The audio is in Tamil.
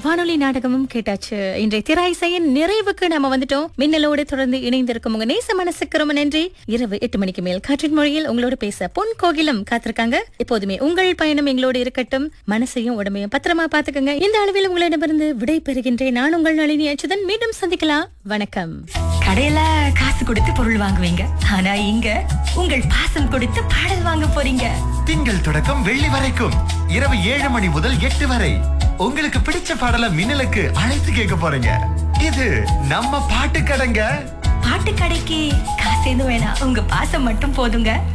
வானொலி நாடகமும் கேட்டாச்சு இன்றைய திராயிசையின் நிறைவுக்கு நாம வந்துட்டோம் மின்னலோடு தொடர்ந்து இணைந்திருக்கும் உங்க நேச மனசுக்கு ரொம்ப நன்றி இரவு எட்டு மணிக்கு மேல் காற்றின் மொழியில் உங்களோட பேச பொன் கோகிலம் காத்திருக்காங்க எப்போதுமே உங்கள் பயணம் எங்களோடு இருக்கட்டும் மனசையும் உடம்பையும் பத்திரமா பாத்துக்கோங்க இந்த அளவில் உங்களிடமிருந்து விடை பெறுகின்றேன் நான் உங்கள் நளினி அச்சுதன் மீண்டும் சந்திக்கலாம் வணக்கம் கடையில காசு கொடுத்து பொருள் வாங்குவீங்க ஆனா இங்க உங்கள் பாசம் கொடுத்து பாடல் வாங்க போறீங்க திங்கள் தொடக்கம் வெள்ளி வரைக்கும் இரவு ஏழு மணி முதல் எட்டு வரை உங்களுக்கு பிடிச்ச பாடல மின்னலுக்கு அழைத்து கேட்க போறீங்க இது நம்ம பாட்டு கடைங்க பாட்டு கடைக்கு காசு எதுவும் வேணாம் உங்க பாசம் மட்டும் போதுங்க